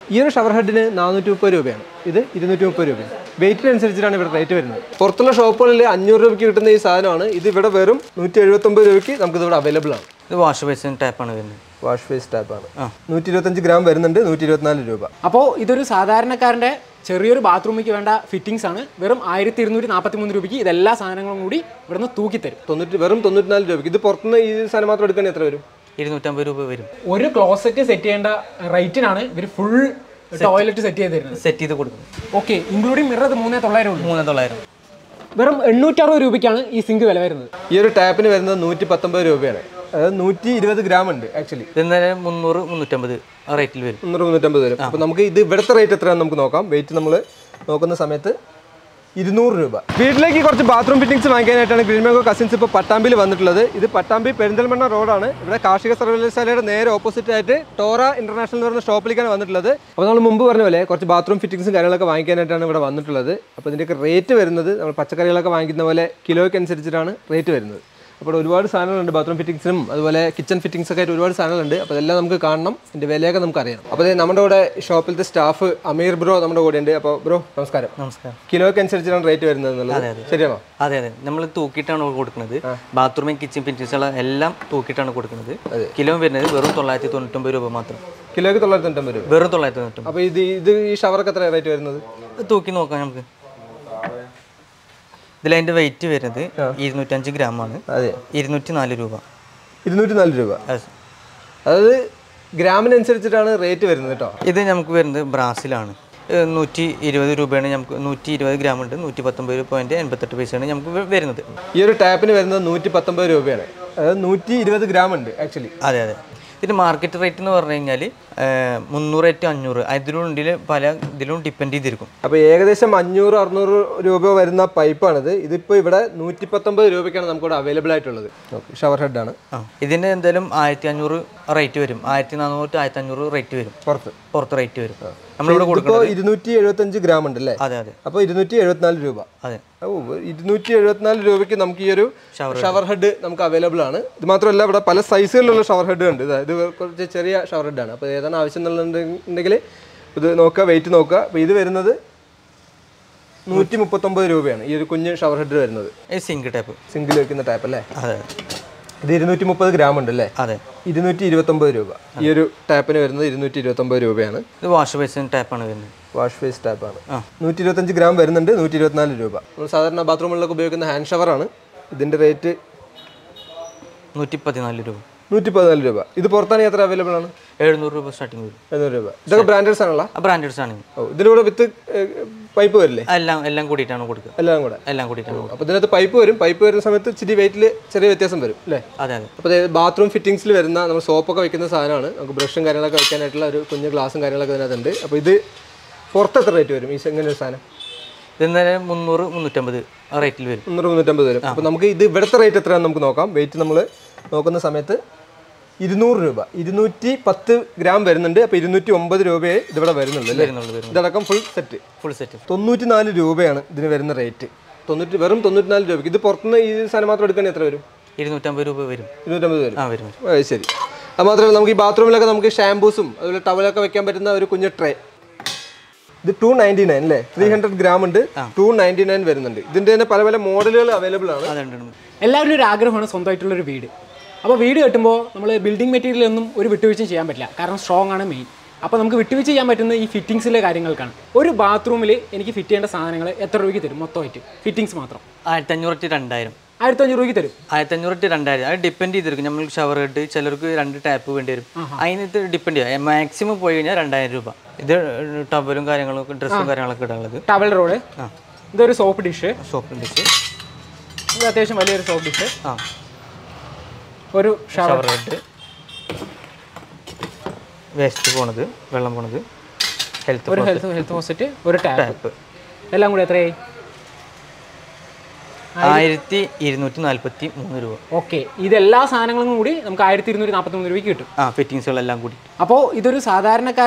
ഈ ഒരു ഷവർ ഹെഡിന് നാനൂറ്റി മുപ്പത് രൂപയാണ് ഇത് ഇരുന്നൂറ്റി മുപ്പത് രൂപയാണ് വെയിറ്റിനനുസരിച്ചിട്ടാണ് ഇവിടെ റേറ്റ് വരുന്നത് പുറത്തുള്ള ഷോപ്പുകളിൽ അഞ്ഞൂറ് രൂപയ്ക്ക് കിട്ടുന്ന ഈ സാധനമാണ് ഇത് ഇവിടെ വെറും നൂറ്റി എഴുപത്തൊമ്പത് രൂപയ്ക്ക് നമുക്ക് ഇവിടെ അവൈലബിൾ ആണ് ഇത് വാഷ് ബേസിൻ ടാപ്പാണ് വരുന്നത് വാഷ് ഫേസ് ടാപ്പാണ് നൂറ്റി ഇരുപത്തഞ്ച് ഗ്രാം വരുന്നുണ്ട് നൂറ്റി ഇരുപത്തിനാല് രൂപ അപ്പോൾ ഇതൊരു സാധാരണക്കാരൻ്റെ ചെറിയൊരു ബാത്റൂമിലേക്ക് വേണ്ട ഫിറ്റിംഗ്സ് ആണ് വെറും ആയിരത്തി ഇരുന്നൂറ്റി നാൽപ്പത്തി മൂന്ന് രൂപയ്ക്ക് ഇതെല്ലാ സാധനങ്ങളും കൂടി ഇവിടുന്ന് തൂക്കിത്തരും തൊണ്ണൂറ്റി വെറും തൊണ്ണൂറ്റിനാല് രൂപയ്ക്ക് ഇത് പുറത്തുനിന്ന് ഈ സാധനം മാത്രം എടുക്കുകയാണെങ്കിൽ എത്ര വരും ഇരുന്നൂറ്റമ്പത് രൂപ വരും ഒരു ക്ലോസറ്റ് സെറ്റ് ചെയ്യേണ്ട റേറ്റിനാണ് ഇവർ ഫുൾ ടോയ്ലറ്റ് സെറ്റ് ചെയ്ത് തരുന്നത് സെറ്റ് ചെയ്ത് കൊടുക്കുന്നത് ഓക്കെ ഇൻക്ലൂഡിങ് മിറർ അത് മൂന്നേ തൊള്ളായിരം ഉള്ളൂ മൂന്ന് തൊള്ളായിരം വെറും എണ്ണൂറ്ററുപത് രൂപയ്ക്കാണ് ഈ സിങ്ക് വില വരുന്നത് ഈ ഒരു ടാപ്പിന് വരുന്നത് നൂറ്റി പത്തൊമ്പത് രൂപയാണ് അതായത് നൂറ്റി ഇരുപത് ഗ്രാം ഉണ്ട് ആക്ച്വലി ഇത് ഇന്നലെ മുന്നൂറ് മുന്നൂറ്റമ്പത് ആ റേറ്റിൽ വരും മുന്നൂറ് മുന്നൂറ്റമ്പത് വരും അപ്പോൾ നമുക്ക് ഇത് ഇവിടുത്തെ റേറ്റ് എത്രയാണെന്ന് നമുക്ക് നോക്കാം വെയിറ്റ് നമ്മൾ നോക്കുന്ന സമയത്ത് ഇരുന്നൂറ് രൂപ വീട്ടിലേക്ക് കുറച്ച് ബാത്റൂം ഫിറ്റിംഗ്സ് വാങ്ങിക്കാനായിട്ടാണ് ഗ്രീൻ മാംഗോ കസിൻസ് ഇപ്പോൾ പട്ടാമ്പിയിൽ വന്നിട്ടുള്ളത് ഇത് പട്ടാമ്പി പെരിന്തൽമണ്ണ റോഡാണ് ഇവിടെ കാർഷിക സർവകലാശാലയുടെ നേരെ ഓപ്പോസിറ്റ് ആയിട്ട് ടോറ ഇന്റർനാഷണൽ എന്ന് പറയുന്ന ഷോപ്പിലേക്കാണ് വന്നിട്ടുള്ളത് അപ്പോൾ നമ്മൾ മുമ്പ് പറഞ്ഞ പോലെ കുറച്ച് ബാത്റൂം ഫിറ്റിംഗ്സും കാര്യങ്ങളൊക്കെ വാങ്ങിക്കാനായിട്ടാണ് ഇവിടെ വന്നിട്ടുള്ളത് അപ്പോൾ ഇതിൻ്റെയൊക്കെ റേറ്റ് വരുന്നത് നമ്മൾ പച്ചക്കറികളൊക്കെ വാങ്ങിക്കുന്ന പോലെ കിലോയ്ക്ക് അനുസരിച്ചിട്ടാണ് റേറ്റ് വരുന്നത് അപ്പോൾ ഇവിടെ ഒരുപാട് സാധനങ്ങളുണ്ട് ബാത്റൂം ഫിറ്റിംഗ്സിനും അതുപോലെ കിച്ചൺ ഫിറ്റിംഗ്സ് ഒക്കെ ആയിട്ട് ഒരുപാട് സാധനങ്ങളുണ്ട് അപ്പോൾ അതെല്ലാം നമുക്ക് കാണണം ഇതിൻ്റെ വിലയൊക്കെ നമുക്ക് അറിയണം അപ്പോൾ ദേ നമ്മുടെ കൂടെ ഷോപ്പിലത്തെ സ്റ്റാഫ് അമീർ ബ്രോ നമ്മുടെ കൂടെ ഉണ്ട് അപ്പോൾ ബ്രോ നമസ്കാരം നമസ്കാരം കിലോയ്ക്ക് അനുസരിച്ചാണ് റേറ്റ് വരുന്നത് എന്നുള്ളത് ശരിയാണോ അതെ അതെ നമ്മൾ തൂക്കിയിട്ടാണ് കൊടുക്കുന്നത് ബാത്റൂമിൽ കിച്ചൺ ഫിറ്റിങ്സുകൾ എല്ലാം തൂക്കിയിട്ടാണ് കൊടുക്കുന്നത് കിലോ വരുന്നത് വെറും തൊള്ളായിരത്തി തൊണ്ണൂറ്റൊമ്പത് രൂപ മാത്രം കിലോയ്ക്ക് തൊള്ളായിരത്തി തൊണ്ണൂറ്റമ്പത് രൂപ വെറും തൊള്ളായിരത്തി തൊണ്ണൂറ്റൊമ്പത് അപ്പോൾ ഇത് ഇത് ഈ ഷവർക്ക് എത്ര റേറ്റ് വരുന്നത് ഇത് തൂക്കി നോക്കാം നമുക്ക് ഇതിലതിൻ്റെ വെയിറ്റ് വരുന്നത് ഇരുന്നൂറ്റഞ്ച് ഗ്രാം ആണ് അതെ ഇരുന്നൂറ്റി നാല് രൂപ ഇരുന്നൂറ്റി നാല് രൂപ അത് അതായത് ഗ്രാമിനനുസരിച്ചിട്ടാണ് റേറ്റ് വരുന്നത് കേട്ടോ ഇത് നമുക്ക് വരുന്നത് ബ്രാസിലാണ് ഏഹ് നൂറ്റി ഇരുപത് രൂപയാണ് നമുക്ക് നൂറ്റി ഇരുപത് ഗ്രാം ഉണ്ട് നൂറ്റി പത്തൊമ്പത് പോയിന്റ് എൺപത്തെട്ട് പൈസയാണ് നമുക്ക് വ- വരുന്നത് ഈ ഒരു ടാപ്പിന് വരുന്നത് നൂറ്റി പത്തൊമ്പത് രൂപയാണ് അതായത് നൂറ്റി ഇരുപത് ഗ്രാം ഉണ്ട് ആക്ച്വലി അതെ അതെ ഇതിന് മാർക്കറ്റ് റേറ്റ് എന്ന് പറഞ്ഞു കഴിഞ്ഞാൽ മുന്നൂറ് ടു അഞ്ഞൂറ് അതിനുള്ളിൽ പല ഇതിലും ഡിപ്പെൻഡ് ചെയ്തിരിക്കും അപ്പോൾ ഏകദേശം അഞ്ഞൂറ് അറുന്നൂറ് രൂപ വരുന്ന പൈപ്പാണിത് ഇതിപ്പോൾ ഇവിടെ നൂറ്റി പത്തൊമ്പത് രൂപയ്ക്കാണ് നമുക്കിവിടെ അവൈലബിൾ ആയിട്ടുള്ളത് ഷവർ ഹെഡാണ് ആ ഇതിന് എന്തായാലും ആയിരത്തി അഞ്ഞൂറ് റേറ്റ് വരും ആയിരത്തി നാനൂറ് ടു ആയിരത്തി അഞ്ഞൂറ് റേറ്റ് വരും പുറത്ത് പുറത്ത് റേറ്റ് വരും നമ്മളിവിടെ ഇപ്പോൾ കൊടുക്കുന്നത് ഇരുന്നൂറ്റി എഴുപത്തഞ്ച് ഗ്രാം ഉണ്ട് അല്ലേ അതെ അതെ അപ്പോൾ ഇരുന്നൂറ്റി എഴുപത്തിനാല് രൂപ അതെ ഓ ഇരുന്നൂറ്റി എഴുപത്തിനാല് രൂപയ്ക്ക് നമുക്ക് ഈ ഒരു ഷവർ ഹെഡ് നമുക്ക് അവൈലബിൾ ആണ് ഇത് മാത്രമല്ല ഇവിടെ പല സൈസുകളിലുള്ള ഷവർ ഹെഡ് ഉണ്ട് ഇതാ, ഇത് കുറച്ച് ചെറിയ ഷവർ ഹെഡാണ് അപ്പോൾ ഏതാണ് ആവശ്യം എന്നുണ്ടെങ്കിൽ ഇത് നോക്കുക വെയിറ്റ് നോക്കുക അപ്പോൾ ഇത് വരുന്നത് നൂറ്റി മുപ്പത്തൊമ്പത് രൂപയാണ് ഈ ഒരു കുഞ്ഞ് ഷവർ ഹെഡ് വരുന്നത് ഈ സിങ്ക് ടൈപ്പ് സിംഗിൾ വെക്കുന്ന ടൈപ്പ് അല്ലേ അതെ ഇത് ഇരുന്നൂറ്റി മുപ്പത് ഗ്രാം ഉണ്ട് അല്ലേ അതെ ഇരുന്നൂറ്റി ഇരുപത്തൊമ്പത് രൂപ ഈ ഒരു ടാപ്പിന് വരുന്നത് ഇരുന്നൂറ്റി ഇരുപത്തൊമ്പത് രൂപയാണ് ഇത് വാഷ് ബേസിൻ ടാപ്പാണ് വരുന്നത് വാഷ് ഫേസ് ടാപ്പാണ് നൂറ്റി ഇരുപത്തഞ്ച് ഗ്രാം വരുന്നുണ്ട് നൂറ്റി ഇരുപത്തിനാല് രൂപ നമ്മൾ സാധാരണ ബാത്റൂമുകളിലൊക്കെ ഉപയോഗിക്കുന്ന ഹാൻഡ് ഷവറാണ് ഇതിൻ്റെ റേറ്റ് നൂറ്റി പതിനാല് രൂപ നൂറ്റി പതിനാല് രൂപ ഇത് പുറത്താണെങ്കിൽ എത്ര അവൈലബിൾ ആണ് എഴുന്നൂറ് രൂപ സ്റ്റാർട്ടിങ് വരും എഴുന്നൂറ് രൂപ ഇതൊക്കെ ബ്രാൻഡഡ്സ് ആണല്ലോ ആ ബ്രാൻഡഡ്സ് ആണ് ഓ ഇതിൻ്റെ കൂടെ വിത്ത് പൈപ്പ് വരില്ലേ എല്ലാം എല്ലാം കൂടിയിട്ടാണ് കൊടുക്കുക എല്ലാം കൂടെ എല്ലാം കൂടിയിട്ടാണ് കൊടുക്കുക അപ്പോൾ ഇതിനകത്ത് പൈപ്പ് വരും പൈപ്പ് വരുന്ന സമയത്ത് ഇച്ചിരി വെയിറ്റിൽ ചെറിയ വ്യത്യാസം വരും അല്ലേ അതെ അതെ അപ്പോൾ ബാത്റൂം ഫിറ്റിംഗ്സിൽ വരുന്ന നമ്മൾ സോപ്പൊക്കെ വെക്കുന്ന സാധനമാണ് നമുക്ക് ബ്രഷും കാര്യങ്ങളൊക്കെ വെക്കാനായിട്ടുള്ള ഒരു കുഞ്ഞ് ഗ്ലാസും കാര്യങ്ങളൊക്കെ ഇതിനകത്തുണ്ട് അപ്പോൾ ഇത് പുറത്ത് എത്ര റേറ്റ് വരും ഈ ഇങ്ങനെ ഒരു സാധനം ഇത് ഇന്നലെ മുന്നൂറ് മുന്നൂറ്റമ്പത് ആ റേറ്റിൽ വരും മുന്നൂറ് മുന്നൂറ്റമ്പത് വരും അപ്പോൾ നമുക്ക് ഇത് ഇവിടുത്തെ റേറ്റ് എത്രയാണെന്ന് നമുക്ക് നോക്കാം വെയിറ്റ് നമ്മൾ നോക്കുന്ന സമയത്ത് ഇരുന്നൂറ് രൂപ ഇരുന്നൂറ്റി പത്ത് ഗ്രാം വരുന്നുണ്ട് അപ്പോൾ ഇരുന്നൂറ്റി ഒമ്പത് രൂപയെ ഇതിവിടെ വരുന്നുള്ളൂ അല്ലേ വരുന്നുള്ളൂ വരുന്നു ഇതടക്കം ഫുൾ സെറ്റ് ഫുൾ സെറ്റ് തൊണ്ണൂറ്റി നാല് രൂപയാണ് ഇതിന് വരുന്ന റേറ്റ് തൊണ്ണൂറ്റി വെറും തൊണ്ണൂറ്റിനാല് രൂപയ്ക്ക് ഇത് പുറത്തുനിന്ന് ഈ സാധനം മാത്രം എടുക്കുകയാണെങ്കിൽ എത്ര വരും ഇരുന്നൂറ്റമ്പത് രൂപ വരും ഇരുന്നൂറ്റമ്പത് വരും ആ വരും വരും. ആ, ശരി അത് മാത്രമല്ല നമുക്ക് ഈ ബാത്റൂമിലൊക്കെ നമുക്ക് ഷാംപൂസും അതുപോലെ ടവലൊക്കെ വെക്കാൻ പറ്റുന്ന ഒരു കുഞ്ഞ് ട്രേ ഇത് ടു നയൻറ്റി നയൻ അല്ലേ ത്രീ ഹൺഡ്രഡ് ഗ്രാം ഉണ്ട് ടു നയൻറ്റി നയൻ വരുന്നുണ്ട് ഇതിന്റെ തന്നെ പല പല മോഡലുകൾ അവൈലബിൾ ആണ് അതെ ഉണ്ട്, ഉണ്ട്. എല്ലാവരും ഒരു ആഗ്രഹമാണ് സ്വന്തമായിട്ടുള്ളൊരു വീട് അപ്പോൾ വീട് കെട്ടുമ്പോൾ നമ്മൾ ബിൽഡിംഗ് മെറ്റീരിയൽ ഒന്നും ഒരു വിട്ടുവീഴ്ചയും ചെയ്യാൻ പറ്റില്ല കാരണം സ്ട്രോങ് ആണ് മെയിൻ അപ്പോൾ നമുക്ക് വിട്ടുവീഴ്ച ചെയ്യാൻ പറ്റുന്ന ഈ ഫിറ്റിങ്സിലെ കാര്യങ്ങൾക്കാണ് ഒരു ബാത്റൂമിൽ എനിക്ക് ഫിറ്റ് ചെയ്യേണ്ട സാധനങ്ങൾ എത്ര രൂപയ്ക്ക് തരും മൊത്തമായിട്ട് ഫിറ്റിങ്സ് മാത്രം ആയിരത്തി അഞ്ഞൂറ് ടു രണ്ടായിരം ആയിരത്തി അഞ്ഞൂറ് രൂപയ്ക്ക് തരും ആയിരത്തി അഞ്ഞൂറ് ടു രണ്ടായിരം അത് ഡിപ്പെൻഡ് ചെയ്തിരിക്കും നമ്മൾ ഷവർ ഹെഡ് ചിലർക്ക് രണ്ട് ടാപ്പ് വേണ്ടി വരും അതിന് ഡിപ്പെൻഡ് ചെയ്യാം മാക്സിമം പോയി കഴിഞ്ഞാൽ രണ്ടായിരം രൂപ ഇത് ടവലും കാര്യങ്ങളൊക്കെ ഡ്രസ്സും കാര്യങ്ങളൊക്കെ ഇടാനുള്ളത് ടവൽ റോഡ് ഇതൊരു സോപ്പ് ഡിഷ് സോപ്പ് ഡിഷ് ഇത് അത്യാവശ്യം വലിയൊരു സോപ്പ് ഡിഷ് ആ ഒരു ഷവർ ഷവർ ഹെഡ് വേസ്റ്റ് പോണത് വെള്ളം പോണത് ഹെൽത്ത് ഒരു ഹെൽത്ത് ഹെൽത്ത് ഹോസ്പിറ്റ് ഒരു ടാപ്പ് ടാപ്പ് എല്ലാം കൂടി എത്രയായി ആയിരത്തി ഇരുന്നൂറ്റി നാൽപ്പത്തി മൂന്ന് രൂപ ഓക്കെ ഇതെല്ലാ സാധനങ്ങളും കൂടി നമുക്ക് ആയിരത്തി ഇരുന്നൂറ്റി നാൽപ്പത്തി മൂന്ന് രൂപയ്ക്ക് കിട്ടും ആ ഫിറ്റിങ്സുകളെല്ലാം കൂടി അപ്പോൾ ഇതൊരു സാധാരണക്കാരൻ്റെ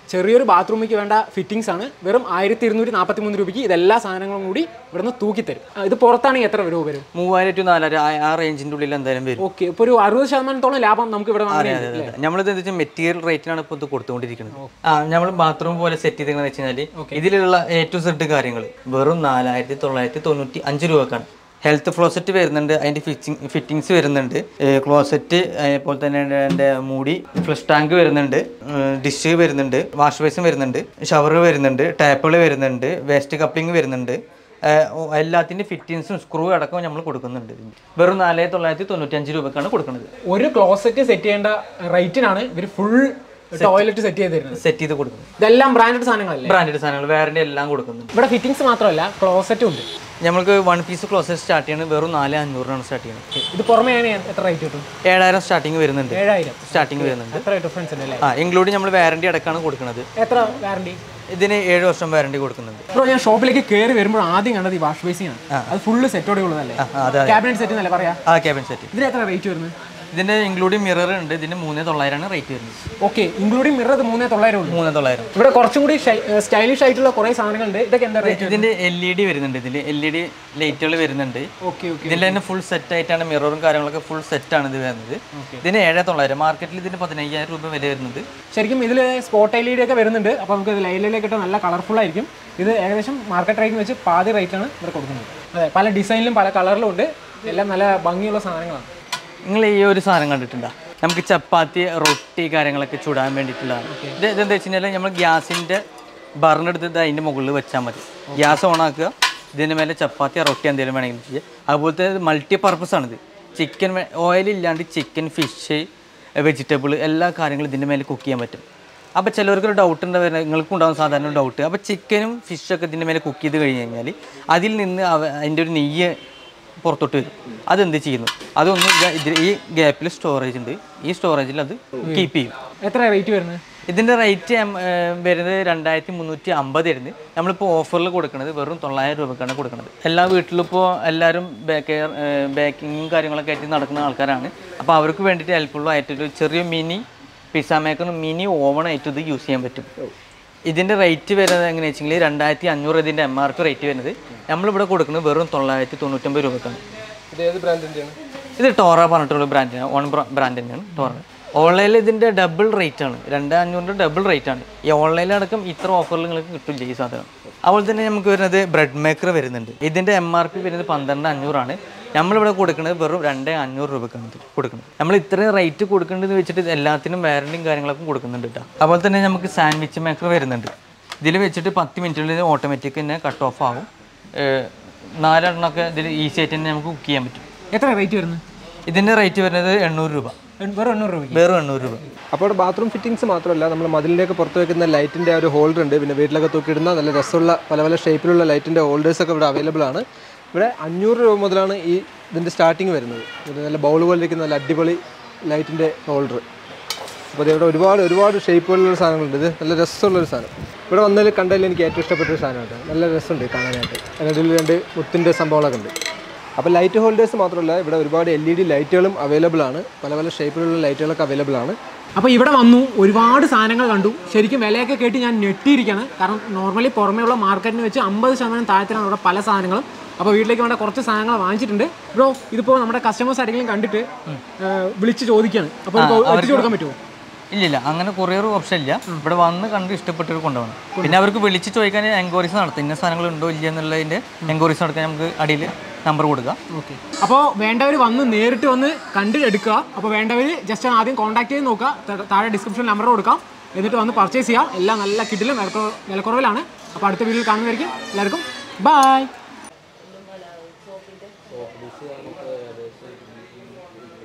ചെറിയൊരു ബാത്റൂമിലേക്ക് വേണ്ട ഫിറ്റിംഗ്സ് ആണ് വെറും ആയിരത്തി ഇരുന്നൂറ്റി നാൽപ്പത്തി മൂന്ന് രൂപയ്ക്ക് ഇതെല്ലാ സാധനങ്ങളും കൂടി ഇവിടുന്ന് തൂക്കിത്തരും ആ, ഇത് പുറത്താണെങ്കിൽ എത്ര രൂപ വരും മൂവായിരം ടു നാലായിരം ആ- ആ റേഞ്ചിൻ്റെ ഉള്ളിൽ എന്തായാലും വരും ഓക്കെ ഇപ്പോൾ ഒരു അറുപത് ശതമാനത്തോളം ലാഭം നമുക്ക് ഇവിടെ വാങ്ങാൻ അതെ അതെ നമ്മളിത് എന്താ വെച്ചാൽ മെറ്റീരിയൽ റേറ്റിനാണ് ഇപ്പോൾ ഇത് കൊടുത്തുകൊണ്ടിരിക്കുന്നത് ആ നമ്മൾ ബാത്റൂം പോലെ സെറ്റ് ചെയ്തെന്ന് വെച്ച് കഴിഞ്ഞാൽ ഇതിലുള്ള എ ടു സെഡ് കാര്യങ്ങൾ വെറും നാലായിരത്തി തൊള്ളായിരത്തി തൊണ്ണൂറ്റി അഞ്ച് രൂപക്കാണ് ഹെൽത്ത് ഫ്ലോസെറ്റ് വരുന്നുണ്ട് അതിൻ്റെ ഫിറ്റിംഗ് ഫിറ്റിങ്സ് വരുന്നുണ്ട് ക്ലോസെറ്റ് അതുപോലെ തന്നെ അതിൻ്റെ മൂടി ഫ്ലഷ് ടാങ്ക് വരുന്നുണ്ട് ഡിഷ് വരുന്നുണ്ട് വാഷ് ബേസിൻ വരുന്നുണ്ട് ഷവർ വരുന്നുണ്ട് ടാപ്പുകൾ വരുന്നുണ്ട് വേസ്റ്റ് കപ്ലിംഗ് വരുന്നുണ്ട് ഏഹ് ഓ- എല്ലാത്തിൻ്റെ ഫിറ്റിങ്സും സ്ക്രൂ അടക്കം നമ്മൾ കൊടുക്കുന്നുണ്ട് ഇതിന്. വെറും നാല് തൊള്ളായിരത്തി തൊണ്ണൂറ്റഞ്ച് രൂപക്കാണ് കൊടുക്കുന്നത് ഒരു ക്ലോസറ്റ് സെറ്റ് ചെയ്യേണ്ട റേറ്റിനാണ് ഇവർ ഫുൾ ടോയ്ലറ്റ് സെറ്റ് ചെയ്ത് തരുന്നത് സെറ്റ് ചെയ്ത് കൊടുക്കുന്നത് ഇതെല്ലാം ബ്രാൻഡഡ് സാധനങ്ങളല്ലേ ബ്രാൻഡഡ് സാധനങ്ങൾ വാറണ്ടി എല്ലാം കൊടുക്കുന്നുണ്ട് ഇവിടെ ഫിറ്റിംഗ്സ് മാത്രമല്ല ക്ലോസറ്റും ഉണ്ട് നമ്മൾക്ക് വൺ പീസ് ക്ലോസറ്റ് സ്റ്റാർട്ട് ചെയ്യുന്നത് വെറും നാല് അഞ്ഞൂറിനാണ് സ്റ്റാർട്ട് ചെയ്യുന്നത് ഇത് പുറമേ ആണ് എത്ര റേറ്റ് കിട്ടും ഏഴായിരം സ്റ്റാർട്ടിങ് വരുന്നുണ്ട് ഏഴായിരം സ്റ്റാർട്ടിങ് വരുന്നുണ്ട് എത്ര ഡിഫറൻസ് ഉണ്ട് അല്ലേ ആ ഇൻക്ലൂഡിങ് നമ്മൾ വാറണ്ടി അടക്കമാണ് കൊടുക്കുന്നത് എത്ര വാറണ്ടി ഇതിന് ഏഴ് വർഷം വാറണ്ടി കൊടുക്കുന്നുണ്ട് ബ്രോ ഞാൻ ഷോപ്പിലേക്ക് കയറി വരുമ്പോൾ ആദ്യം കണ്ടത് ഈ വാഷ് ബേസിംഗ് ആണ് അത് ഫുള്ള് സെറ്റോടെ ഉള്ളതല്ലേ ആ, അതെ ക്യാബിനറ്റ് സെറ്റ് എന്നല്ലേ പറയാ ആ ക്യാബിൻ സെറ്റ് ഇതിന് എത്ര റേറ്റ് വരുന്നത് ഇതിന്റെ ഇൻക്ലൂഡിങ് മിറർ ഉണ്ട് ഇതിന് മൂന്ന് തൊള്ളായിരമാണ് റേറ്റ് വരുന്നത് ഓക്കെ ഇൻക്ലൂഡിംഗ് മിറർ ഇത് മൂന്നേ തൊള്ളായിരം ഉള്ളൂ മൂന്ന് തൊള്ളായിരം ഇവിടെ കുറച്ചും കൂടി സ്റ്റൈലിഷ് ആയിട്ടുള്ള കുറേ സാധനങ്ങളുണ്ട് ഇതൊക്കെ എന്താ റേറ്റ് ഇതിന്റെ എൽ ഇ ഡി വരുന്നുണ്ട് ഇതിൽ എൽ ഇ ഡി ലൈറ്റുകൾ വരുന്നുണ്ട് ഓക്കെ ഓക്കെ ഇതിൽ തന്നെ ഫുൾ സെറ്റ് ആയിട്ടാണ് മിററും കാര്യങ്ങളൊക്കെ ഫുൾ സെറ്റ് ആണ് ഇത് വരുന്നത് ഇതിന് ഏഴ് തൊള്ളായിരം മാർക്കറ്റിൽ ഇതിന് പതിനയ്യായിരം രൂപ വില വരുന്നത് ശരിക്കും ഇതിൽ സ്പോട്ട് എൽ ഇ ഡി ഒക്കെ വരുന്നുണ്ട് അപ്പോൾ നമുക്ക് ഇത് ലൈനിലേക്ക് ഇട്ട് നല്ല കളർഫുൾ ആയിരിക്കും ഇത് ഏകദേശം മാർക്കറ്റ് റേറ്റിന് വെച്ച് പാതി റേറ്റാണ് ഇവിടെ കൊടുക്കുന്നത് അതെ പല ഡിസൈനിലും പല കളറിലും ഉണ്ട് എല്ലാം നല്ല ഭംഗിയുള്ള സാധനങ്ങളാണ് നിങ്ങൾ ഈ ഒരു സാധനം കണ്ടിട്ടുണ്ടോ നമുക്ക് ചപ്പാത്തി റൊട്ടി കാര്യങ്ങളൊക്കെ ചുടാൻ വേണ്ടിയിട്ടുള്ളതാണ് ഇത് ഇതെന്താ വെച്ച് കഴിഞ്ഞാൽ നമ്മൾ ഗ്യാസിൻ്റെ ബർണെടുത്ത് ഇത് അതിൻ്റെ മുകളിൽ വെച്ചാൽ മതി ഗ്യാസ് ഓൺ ആക്കുക ഇതിൻ്റെ മേലെ ചപ്പാത്തി റൊട്ടി എന്തെങ്കിലും വേണമെങ്കിൽ ചെയ്യുക അതുപോലത്തെ മൾട്ടി പർപ്പസ് ആണിത് ചിക്കൻ ഓയിൽ ഇല്ലാണ്ട് ചിക്കൻ ഫിഷ് വെജിറ്റബിൾ എല്ലാ കാര്യങ്ങളും ഇതിൻ്റെ മേലെ കുക്ക് ചെയ്യാൻ പറ്റും അപ്പോൾ ചിലവർക്കൊരു ഡൗട്ട് ഉണ്ട് വരുന്നത് നിങ്ങൾക്കും ഉണ്ടാകും സാധാരണ ഡൗട്ട് അപ്പോൾ ചിക്കനും ഫിഷൊക്കെ ഇതിൻ്റെ മേലെ കുക്ക് ചെയ്ത് കഴിഞ്ഞ് കഴിഞ്ഞാൽ അതിൽ നിന്ന് അവ അതിൻ്റെ ഒരു നെയ്യ് പുറത്തോട്ട് വരും അതെന്ത് ചെയ്യുന്നു അതൊന്ന് ഇത- ഇതിൽ ഈ ഗ്യാപ്പിൽ സ്റ്റോറേജ് ഉണ്ട് ഈ സ്റ്റോറേജിൽ അത് കീപ്പ് ചെയ്യും എത്ര റേറ്റ് വരുന്നത് ഇതിൻ്റെ റേറ്റ് വരുന്നത് രണ്ടായിരത്തി മുന്നൂറ്റി അമ്പത് ആയിരുന്നു നമ്മളിപ്പോൾ ഓഫറിൽ കൊടുക്കുന്നത് വെറും തൊള്ളായിരം രൂപക്കാണ് കൊടുക്കുന്നത് എല്ലാ വീട്ടിലും ഇപ്പോൾ എല്ലാവരും ബേക്ക് ബേക്കിങ്ങും കാര്യങ്ങളൊക്കെ ആയിട്ട് നടക്കുന്ന ആൾക്കാരാണ് അപ്പോൾ അവർക്ക് വേണ്ടിയിട്ട് ഹെൽപ്ഫുൾ ആയിട്ടൊരു ചെറിയ മിനി പിസ്സ മേക്കറും മിനി ഓവൺ ആയിട്ട് ഇത് യൂസ് ചെയ്യാൻ പറ്റും ഇതിൻ്റെ റേറ്റ് വരുന്നത് എങ്ങനെയാ വെച്ചെങ്കിൽ രണ്ടായിരത്തി അഞ്ഞൂറ് ഇതിൻ്റെ എം ആർ പി റേറ്റ് വരുന്നത് നമ്മളിവിടെ കൊടുക്കുന്നത് വെറും തൊള്ളായിരത്തി തൊണ്ണൂറ്റൊമ്പത് രൂപക്കാണ് ഇത് ഏത് ബ്രാൻഡിൻ്റെയാണ് ഇത് ടോറ പറഞ്ഞിട്ടുള്ള ബ്രാൻഡിനാണ് ഓൺ ബ്രാൻഡ് തന്നെയാണ് ടോറ ഓൺലൈനിൽ ഇതിൻ്റെ ഡബിൾ റേറ്റ് ആണ് രണ്ട് അഞ്ഞൂറിൻ്റെ ഡബിൾ റേറ്റ് ആണ് ഈ ഓൺലൈനിലടക്കം ഇത്ര ഓഫറിൽ നിങ്ങൾക്ക് കിട്ടില്ല ഈ സാധനം അതുപോലെ തന്നെ നമുക്ക് വരുന്നത് ബ്രെഡ് മേക്കർ വരുന്നുണ്ട് ഇതിൻ്റെ എം ആർ പി വരുന്നത് പന്ത്രണ്ട് അഞ്ഞൂറാണ് നമ്മളിവിടെ കൊടുക്കുന്നത് വെറും രണ്ട് അഞ്ഞൂറ് രൂപക്കാണ് ഇത് കൊടുക്കുന്നത് നമ്മൾ ഇത്രയും റേറ്റ് കൊടുക്കേണ്ടതെന്ന് വെച്ചിട്ട് ഇത് എല്ലാത്തിനും വാറണ്ടിയും കാര്യങ്ങളൊക്കെ കൊടുക്കുന്നുണ്ട് കേട്ടോ അതുപോലെ തന്നെ നമുക്ക് സാൻഡ്വിച്ച് മേക്കർ വരുന്നുണ്ട് ഇതിൽ വെച്ചിട്ട് പത്ത് മിനിറ്റിനുള്ളിൽ ഓട്ടോമാറ്റിക് തന്നെ കട്ട് ഓഫ് ആകും ഏഹ് നാലെണ്ണമൊക്കെ ഇതിൽ ഈസി ആയിട്ട് തന്നെ നമുക്ക് കുക്ക് ചെയ്യാൻ പറ്റും എത്ര റേറ്റ് വരുന്നത് ഇതിൻ്റെ റേറ്റ് വരുന്നത് എണ്ണൂറ് രൂപ വെറും എണ്ണൂറ് രൂപയ്ക്ക് വെറും എണ്ണൂറ് രൂപ അപ്പോൾ അവിടെ ബാത്റൂം ഫിറ്റിങ്സ് മാത്രമല്ല നമ്മൾ മതിലിൻ്റെയൊക്കെ പുറത്ത് വെക്കുന്ന ലൈറ്റിൻ്റെ ആ ഒരു ഹോൾഡർ ഉണ്ട് പിന്നെ വീട്ടിലൊക്കെ തൂക്കിയിടുന്ന നല്ല രസമുള്ള പല പല ഷേപ്പിലുള്ള ലൈറ്റിൻ്റെ ഹോൾഡേഴ്സൊക്കെ ഇവിടെ അവൈലബിൾ ആണ് ഇവിടെ അഞ്ഞൂറ് രൂപ മുതലാണ് ഈ ഇതിൻ്റെ സ്റ്റാർട്ടിങ് വരുന്നത് ഇത് നല്ല ബൗൾ പോലെ ഇരിക്കുന്ന നല്ല അടിപൊളി ലൈറ്റിൻ്റെ ഹോൾഡർ അപ്പോൾ ഇവിടെ ഒരുപാട് ഒരുപാട് ഷേപ്പുകളിലുള്ള സാധനങ്ങളുണ്ട് ഇത് നല്ല രസമുള്ളൊരു സാധനം ഇവിടെ വന്നതിൽ കണ്ടതിൽ എനിക്ക് ഏറ്റവും ഇഷ്ടപ്പെട്ട ഒരു സാധനമാണ് നല്ല രസമുണ്ട് കാണാനായിട്ട് അതിനിടയിൽ രണ്ട് മുത്തിൻ്റെ സംഭവങ്ങളൊക്കെ ഉണ്ട് അപ്പോൾ ലൈറ്റ് ഹോൾഡേഴ്സ് മാത്രമല്ല ഇവിടെ ഒരുപാട് എൽ ഇ ഡി ലൈറ്റുകളും അവൈലബിൾ ആണ് പല പല ഷേപ്പിലുള്ള ലൈറ്റുകളൊക്കെ അവൈലബിൾ ആണ് അപ്പോൾ ഇവിടെ വന്നു ഒരുപാട് സാധനങ്ങൾ കണ്ടു ശരിക്കും വിലയൊക്കെ കേട്ട് ഞാൻ ഞെട്ടിയിരിക്കുകയാണ് കാരണം നോർമലി പുറമേയുള്ള മാർക്കറ്റിന് വെച്ച് അമ്പത് ശതമാനം താഴത്തിലാണ് ഇവിടെ പല സാധനങ്ങളും അപ്പോൾ വീട്ടിലേക്ക് വേണ്ട കുറച്ച് സാധനങ്ങൾ വാങ്ങിച്ചിട്ടുണ്ട് ബ്രോ ഇതിപ്പോൾ നമ്മുടെ കസ്റ്റമേഴ്സ് ആരെങ്കിലും കണ്ടിട്ട് ആ, വിളിച്ച് ചോദിക്കുകയാണ് അപ്പോൾ എത്തിച്ചു കൊടുക്കാൻ പറ്റുമോ ഇല്ലില്ല അങ്ങനെ കൊറിയർ ഓപ്ഷൻ ഇല്ല ഇവിടെ വന്ന് കണ്ട് ഇഷ്ടപ്പെട്ടവർ കൊണ്ടുപോകണം പിന്നെ അവർക്ക് വിളിച്ച് ചോദിക്കാൻ എൻക്വയറീസ് നടത്തും ഇന്ന സാധനങ്ങൾ ഉണ്ടോ ഇല്ല എന്നുള്ളതിൻ്റെ എൻക്വയറീസ് നടത്താൻ നമുക്ക് അടിയിൽ നമ്പർ കൊടുക്കുക ഓക്കെ അപ്പോൾ വേണ്ടവർ വന്ന് നേരിട്ട് വന്ന് കണ്ട് എടുക്കുക അപ്പോൾ വേണ്ടവർ ജസ്റ്റ് ആദ്യം കോൺടാക്ട് ചെയ്ത് നോക്കുക ത- താഴെ ഡിസ്ക്രിപ്ഷൻ നമ്പർ കൊടുക്കാം എന്നിട്ട് വന്ന് പർച്ചേസ് ചെയ്യുക എല്ലാം നല്ല കിട്ടിലും വിലക്കുറവിലാണ് അപ്പോൾ അടുത്ത വീഡിയോയിൽ കാണുന്നതായിരിക്കും എല്ലാവർക്കും ബൈ